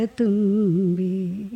ತುಂಬಿ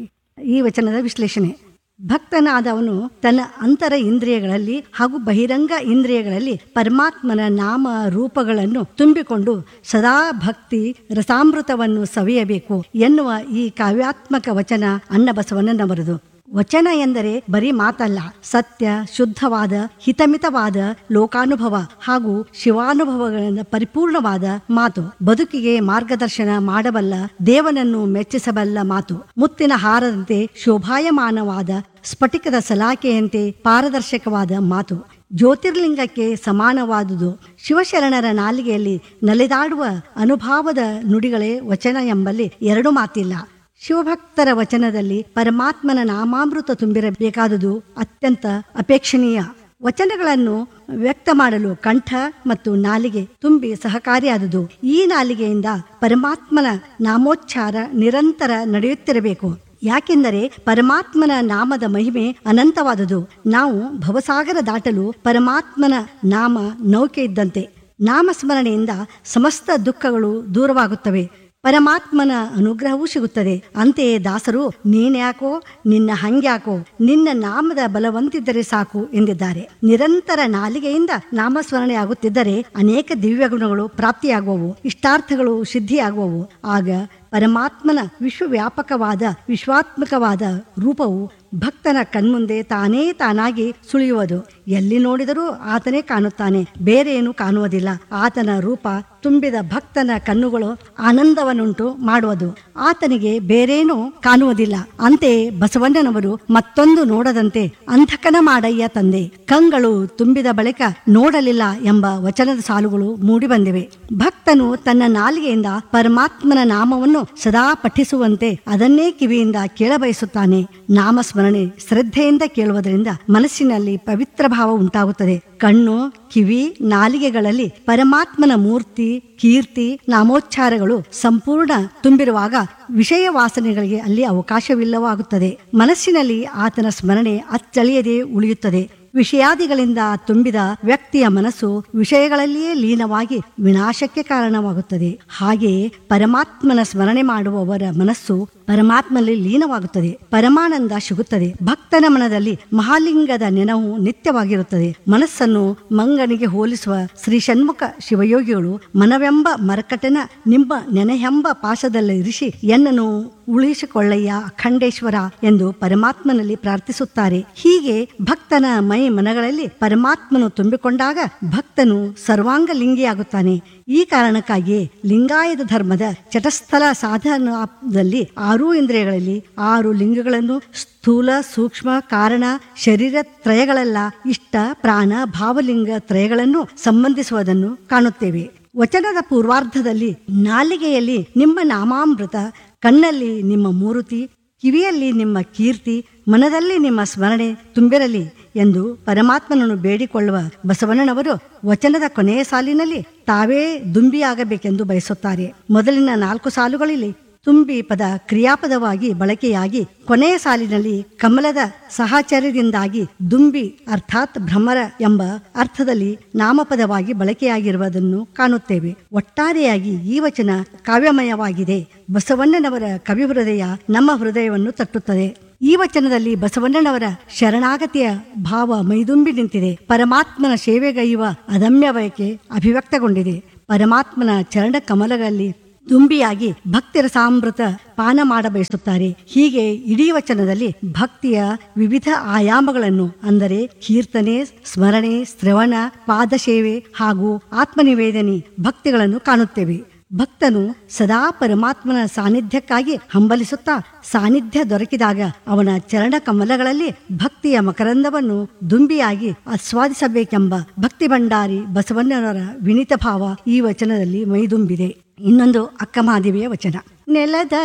ಈ ವಚನದ ವಿಶ್ಲೇಷಣೆ ಭಕ್ತನಾದವನು ತನ್ನ ಅಂತರ ಇಂದ್ರಿಯಗಳಲ್ಲಿ ಹಾಗೂ ಬಹಿರಂಗ ಇಂದ್ರಿಯಗಳಲ್ಲಿ ಪರಮಾತ್ಮನ ನಾಮ ರೂಪಗಳನ್ನು ತುಂಬಿಕೊಂಡು ಸದಾ ಭಕ್ತಿ ರಸಾಮೃತವನ್ನು ಸವಿಯಬೇಕು ಎನ್ನುವ ಈ ಕಾವ್ಯಾತ್ಮಕ ವಚನ ಅನ್ನಬಸವಣ್ಣನವರದು ವಚನ ಎಂದರೆ ಬರೀ ಮಾತಲ್ಲ ಸತ್ಯ ಶುದ್ಧವಾದ ಹಿತಮಿತವಾದ ಲೋಕಾನುಭವ ಹಾಗೂ ಶಿವಾನುಭವಗಳಿಂದ ಪರಿಪೂರ್ಣವಾದ ಮಾತು ಬದುಕಿಗೆ ಮಾರ್ಗದರ್ಶನ ಮಾಡಬಲ್ಲ ದೇವನನ್ನು ಮೆಚ್ಚಿಸಬಲ್ಲ ಮಾತು ಮುತ್ತಿನ ಹಾರದಂತೆ ಶೋಭಾಯಮಾನವಾದ ಸ್ಫಟಿಕದ ಸಲಾಕೆಯಂತೆ ಪಾರದರ್ಶಕವಾದ ಮಾತು ಜ್ಯೋತಿರ್ಲಿಂಗಕ್ಕೆ ಸಮಾನವಾದುದು ಶಿವಶರಣರ ನಾಲಿಗೆಯಲ್ಲಿ ನಲಿದಾಡುವ ಅನುಭಾವದ ನುಡಿಗಳೇ ವಚನ ಎಂಬಲ್ಲಿ ಎರಡು ಮಾತಿಲ್ಲ ಶಿವಭಕ್ತರ ವಚನದಲ್ಲಿ ಪರಮಾತ್ಮನ ನಾಮಾಮೃತ ತುಂಬಿರಬೇಕಾದುದು ಅತ್ಯಂತ ಅಪೇಕ್ಷಣೀಯ ವಚನಗಳನ್ನು ವ್ಯಕ್ತ ಮಾಡಲು ಕಂಠ ಮತ್ತು ನಾಲಿಗೆ ತುಂಬಿ ಸಹಕಾರಿಯಾದುದು ಈ ನಾಲಿಗೆಯಿಂದ ಪರಮಾತ್ಮನ ನಾಮೋಚ್ಚಾರ ನಿರಂತರ ನಡೆಯುತ್ತಿರಬೇಕು ಯಾಕೆಂದರೆ ಪರಮಾತ್ಮನ ನಾಮದ ಮಹಿಮೆ ಅನಂತವಾದುದು ನಾವು ಭವಸಾಗರ ದಾಟಲು ಪರಮಾತ್ಮನ ನಾಮ ನೌಕೆ ಇದ್ದಂತೆ ನಾಮಸ್ಮರಣೆಯಿಂದ ಸಮಸ್ತ ದುಃಖಗಳು ದೂರವಾಗುತ್ತವೆ ಪರಮಾತ್ಮನ ಅನುಗ್ರಹವೂ ಸಿಗುತ್ತದೆ ಅಂತೆಯೇ ದಾಸರು ನೀನ್ಯಾಕೋ ನಿನ್ನ ಹಂಗ್ಯಾಕೋ ನಿನ್ನ ನಾಮದ ಬಲವಂತಿದ್ದರೆ ಸಾಕು ಎಂದಿದ್ದಾರೆ ನಿರಂತರ ನಾಲಿಗೆಯಿಂದ ನಾಮಸ್ಮರಣೆ ಆಗುತ್ತಿದ್ದರೆ ಅನೇಕ ದಿವ್ಯ ಗುಣಗಳು ಪ್ರಾಪ್ತಿಯಾಗುವವು ಇಷ್ಟಾರ್ಥಗಳು ಸಿದ್ಧಿಯಾಗುವವು ಆಗ ಪರಮಾತ್ಮನ ವಿಶ್ವವ್ಯಾಪಕವಾದ ವಿಶ್ವಾತ್ಮಕವಾದ ರೂಪವು ಭಕ್ತನ ಕಣ್ಮುಂದೆ ತಾನೇ ತಾನಾಗಿ ಸುಳಿಯುವುದು ಎಲ್ಲಿ ನೋಡಿದರೂ ಆತನೇ ಕಾಣುತ್ತಾನೆ ಬೇರೇನು ಕಾಣುವುದಿಲ್ಲ ಆತನ ರೂಪ ತುಂಬಿದ ಭಕ್ತನ ಕಣ್ಣುಗಳು ಆನಂದವನ್ನುಂಟು ಮಾಡುವುದು ಆತನಿಗೆ ಬೇರೇನೂ ಕಾಣುವುದಿಲ್ಲ ಅಂತೆಯೇ ಬಸವಣ್ಣನವರು ಮತ್ತೊಂದು ನೋಡದಂತೆ ಅಂಧಕನ ಮಾಡಯ್ಯ ತಂದೆ ಕಂಗಳು ತುಂಬಿದ ಬಳಿಕ ನೋಡಲಿಲ್ಲ ಎಂಬ ವಚನದ ಸಾಲುಗಳು ಮೂಡಿಬಂದಿವೆ ಭಕ್ತನು ತನ್ನ ನಾಲಿಗೆಯಿಂದ ಪರಮಾತ್ಮನ ನಾಮವನ್ನು ಸದಾ ಪಠಿಸುವಂತೆ ಅದನ್ನೇ ಕಿವಿಯಿಂದ ಕೇಳಬಯಸುತ್ತಾನೆ ನಾಮಸ್ಮರಣೆ ಶ್ರದ್ಧೆಯಿಂದ ಕೇಳುವುದರಿಂದ ಮನಸ್ಸಿನಲ್ಲಿ ಪವಿತ್ರ ಭಾವ ಉಂಟಾಗುತ್ತದೆ ಕಣ್ಣು ಕಿವಿ ನಾಲಿಗೆಗಳಲ್ಲಿ ಪರಮಾತ್ಮನ ಮೂರ್ತಿ ಕೀರ್ತಿ ನಾಮೋಚ್ಚಾರಗಳು ಸಂಪೂರ್ಣ ತುಂಬಿರುವಾಗ ವಿಷಯ ವಾಸನೆಗಳಿಗೆ ಅಲ್ಲಿ ಅವಕಾಶವಿಲ್ಲವಾಗುತ್ತದೆ ಮನಸ್ಸಿನಲ್ಲಿ ಆತನ ಸ್ಮರಣೆ ಅಚ್ಚಳಿಯದೆ ಉಳಿಯುತ್ತದೆ ವಿಷಯಾದಿಗಳಿಂದ ತುಂಬಿದ ವ್ಯಕ್ತಿಯ ಮನಸ್ಸು ವಿಷಯಗಳಲ್ಲಿಯೇ ಲೀನವಾಗಿ ವಿನಾಶಕ್ಕೆ ಕಾರಣವಾಗುತ್ತದೆ ಹಾಗೆಯೇ ಪರಮಾತ್ಮನ ಸ್ಮರಣೆ ಮಾಡುವವರ ಮನಸ್ಸು ಪರಮಾತ್ಮನಲ್ಲಿ ಲೀನವಾಗುತ್ತದೆ ಪರಮಾನಂದ ಸಿಗುತ್ತದೆ ಭಕ್ತನ ಮನದಲ್ಲಿ ಮಹಾಲಿಂಗದ ನೆನವು ನಿತ್ಯವಾಗಿರುತ್ತದೆ ಮನಸ್ಸನ್ನು ಮಂಗನಿಗೆ ಹೋಲಿಸುವ ಶ್ರೀ ಷಣ್ಮುಖ ಶಿವಯೋಗಿಗಳು ಮನವೆಂಬ ಮರಕಟನ ನಿಮ್ಮ ನೆನೆಯೆಂಬ ಪಾಶದಲ್ಲಿ ಇರಿಸಿ ಎನ್ನನು ಉಳಿಸಿಕೊಳ್ಳಯ್ಯ ಅಖಂಡೇಶ್ವರ ಎಂದು ಪರಮಾತ್ಮನಲ್ಲಿ ಪ್ರಾರ್ಥಿಸುತ್ತಾರೆ ಹೀಗೆ ಭಕ್ತನ ಮೈ ಮನಗಳಲ್ಲಿ ಪರಮಾತ್ಮನು ತುಂಬಿಕೊಂಡಾಗ ಭಕ್ತನು ಸರ್ವಾಂಗ ಲಿಂಗಿಯಾಗುತ್ತಾನೆ ಈ ಕಾರಣಕ್ಕಾಗಿ ಲಿಂಗಾಯತ ಧರ್ಮದ ಚಟಸ್ಥಲ ಸಾಧನದಲ್ಲಿ ಆರು ಇಂದ್ರಿಯಗಳಲ್ಲಿ ಆರು ಲಿಂಗಗಳನ್ನು ಸ್ಥೂಲ ಸೂಕ್ಷ್ಮ ಕಾರಣ ಶರೀರ ತ್ರಯಗಳೆಲ್ಲ ಇಷ್ಟ ಪ್ರಾಣ ಭಾವಲಿಂಗ ತ್ರಯಗಳನ್ನು ಸಂಬಂಧಿಸುವುದನ್ನು ಕಾಣುತ್ತೇವೆ ವಚನದ ಪೂರ್ವಾರ್ಧದಲ್ಲಿ ನಾಲಿಗೆಯಲ್ಲಿ ನಿಮ್ಮ ನಾಮಾಮೃತ ಕಣ್ಣಲ್ಲಿ ನಿಮ್ಮ ಮೂರುತಿ ಕಿವಿಯಲ್ಲಿ ನಿಮ್ಮ ಕೀರ್ತಿ ಮನದಲ್ಲಿ ನಿಮ್ಮ ಸ್ಮರಣೆ ತುಂಬಿರಲಿ ಎಂದು ಪರಮಾತ್ಮನನ್ನು ಬೇಡಿಕೊಳ್ಳುವ ಬಸವಣ್ಣನವರು ವಚನದ ಕೊನೆಯ ಸಾಲಿನಲ್ಲಿ ತಾವೇ ದುಂಬಿಯಾಗಬೇಕೆಂದು ಬಯಸುತ್ತಾರೆ ಮೊದಲಿನ ನಾಲ್ಕು ಸಾಲುಗಳಲ್ಲಿ ತುಂಬಿ ಪದ ಕ್ರಿಯಾಪದವಾಗಿ ಬಳಕೆಯಾಗಿ ಕೊನೆಯ ಸಾಲಿನಲ್ಲಿ ಕಮಲದ ಸಹಚರ್ಯದಿಂದಾಗಿ ದುಂಬಿ ಅರ್ಥಾತ್ ಭ್ರಮರ ಎಂಬ ಅರ್ಥದಲ್ಲಿ ನಾಮಪದವಾಗಿ ಬಳಕೆಯಾಗಿರುವುದನ್ನು ಕಾಣುತ್ತೇವೆ ಒಟ್ಟಾರೆಯಾಗಿ ಈ ವಚನ ಕಾವ್ಯಮಯವಾಗಿದೆ ಬಸವಣ್ಣನವರ ಕವಿ ಹೃದಯ ನಮ್ಮ ಹೃದಯವನ್ನು ತಟ್ಟುತ್ತದೆ ಈ ವಚನದಲ್ಲಿ ಬಸವಣ್ಣನವರ ಶರಣಾಗತಿಯ ಭಾವ ಮೈದುಂಬಿ ನಿಂತಿದೆ ಪರಮಾತ್ಮನ ಸೇವೆಗೈಯುವ ಅದಮ್ಯ ಬಯಕೆ ಅಭಿವ್ಯಕ್ತಗೊಂಡಿದೆ ಪರಮಾತ್ಮನ ಚರಣ ಕಮಲಗಳಲ್ಲಿ ದುಂಬಿಯಾಗಿ ಭಕ್ತಿರ ಸಾಮೃತ ಪಾನ ಮಾಡಬಯಸುತ್ತಾರೆ ಹೀಗೆ ಇಡೀ ವಚನದಲ್ಲಿ ಭಕ್ತಿಯ ವಿವಿಧ ಆಯಾಮಗಳನ್ನು ಅಂದರೆ ಕೀರ್ತನೆ ಸ್ಮರಣೆ ಶ್ರವಣ ಪಾದಸೇವೆ ಹಾಗೂ ಆತ್ಮನಿವೇದನೆ ಭಕ್ತಿಗಳನ್ನು ಕಾಣುತ್ತೇವೆ ಭಕ್ತನು ಸದಾ ಪರಮಾತ್ಮನ ಸಾನ್ನಿಧ್ಯಕ್ಕಾಗಿ ಹಂಬಲಿಸುತ್ತಾ ಸಾನ್ನಿಧ್ಯ ದೊರಕಿದಾಗ ಅವನ ಚರಣ ಕಮಲಗಳಲ್ಲಿ ಭಕ್ತಿಯ ಮಕರಂದವನ್ನು ದುಂಬಿಯಾಗಿ ಆಸ್ವಾದಿಸಬೇಕೆಂಬ ಭಕ್ತಿ ಭಂಡಾರಿ ಬಸವಣ್ಣನವರ ವಿನಿತ ಭಾವ ಈ ವಚನದಲ್ಲಿ ಮೈದುಂಬಿದೆ ಇನ್ನೊಂದು ಅಕ್ಕ ಮಹಾದೇವಿಯ ವಚನ ನೆಲದ